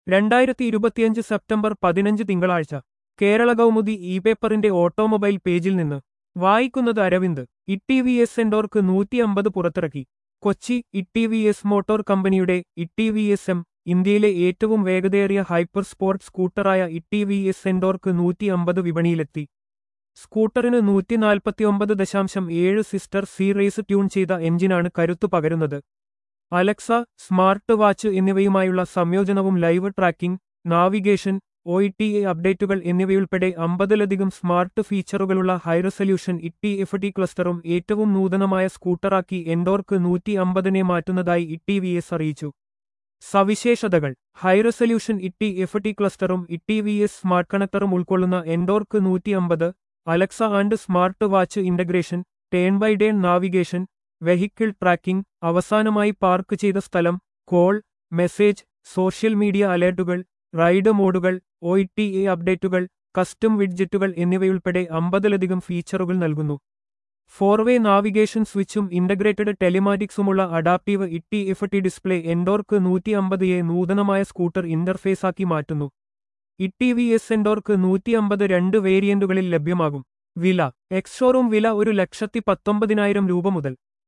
രണ്ടായിരത്തി ഇരുപത്തിയഞ്ച് സെപ്റ്റംബർ പതിനഞ്ച് തിങ്കളാഴ്ച കേരള കൗമുദി ഇ പേപ്പറിന്റെ ഓട്ടോമൊബൈൽ പേജിൽ നിന്ന് വായിക്കുന്നത് Aravind E V S Ntorq നൂറ്റി അമ്പത് പുറത്തിറക്കി Kochi E V S motor കമ്പനിയുടെ ഇ വി എസ് എം ഇന്ത്യയിലെ ഏറ്റവും വേഗതയേറിയ ഹൈപ്പർ സ്പോർട്ട് സ്കൂട്ടറായ ഇ വി എസ് എൻഡോർക്ക് നൂറ്റി അമ്പത് വിപണിയിലെത്തി സ്കൂട്ടറിന് നൂറ്റി നാൽപ്പത്തിയൊമ്പത് ദശാംശം ഏഴ് സിസ്റ്റർ സി റേസ് ട്യൂൺ ചെയ്ത എഞ്ചിനാണ് കരുത്തു പകരുന്നത് അലക്സ സ്മാർട്ട് വാച്ച് എന്നിവയുമായുള്ള സംയോജനവും live tracking navigation O T A അപ്ഡേറ്റുകൾ എന്നിവയുൾപ്പെടെ അമ്പതിലധികം സ്മാർട്ട് ഫീച്ചറുകളുള്ള ഹൈറസൊല്യൂഷൻ ഇ എഫ് ടി ക്ലസ്റ്ററും ഏറ്റവും നൂതനമായ സ്കൂട്ടറാക്കി എൻഡോർക്ക് നൂറ്റി അമ്പതിനെ മാറ്റുന്നതായി ഇ വി എസ് അറിയിച്ചു സവിശേഷതകൾ ഹൈറസൊല്യൂഷൻ ഇ എഫ് ടി ക്ലസ്റ്ററും ഇ വി എസ് സ്മാർട്ട് കണക്ടറും ഉൾക്കൊള്ളുന്ന എൻഡോർക്ക് നൂറ്റി അമ്പത് Alexa and smart watch integration turn by turn navigation vehicle tracking അവസാനമായി പാർക്ക് ചെയ്ത സ്ഥലം കോൾ മെസ്സേജ് സോഷ്യൽ മീഡിയ അലേർട്ടുകൾ റൈഡ് മോഡുകൾ ഒ ടി എ അപ്ഡേറ്റുകൾ കസ്റ്റം വിഡ്ജറ്റുകൾ എന്നിവയുൾപ്പെടെ അമ്പതിലധികം ഫീച്ചറുകൾ നൽകുന്നു ഫോർവേ നാവിഗേഷൻ സ്വിച്ചും ഇന്റഗ്രേറ്റഡ് ടെലിമാറ്റിക്സുമുള്ള adaptive E F T display Ntorq നൂറ്റി അമ്പത് എ നൂതനമായ സ്കൂട്ടർ ഇന്റർഫേസാക്കി മാറ്റുന്നു ഇ വി എസ് എൻഡോർക്ക് നൂറ്റി അമ്പത് രണ്ട് വേരിയന്റുകളിൽ ലഭ്യമാകും വില എക്സ് ഷോറൂം വില ഒരു ലക്ഷത്തി പത്തൊമ്പതിനായിരം രൂപ മുതൽ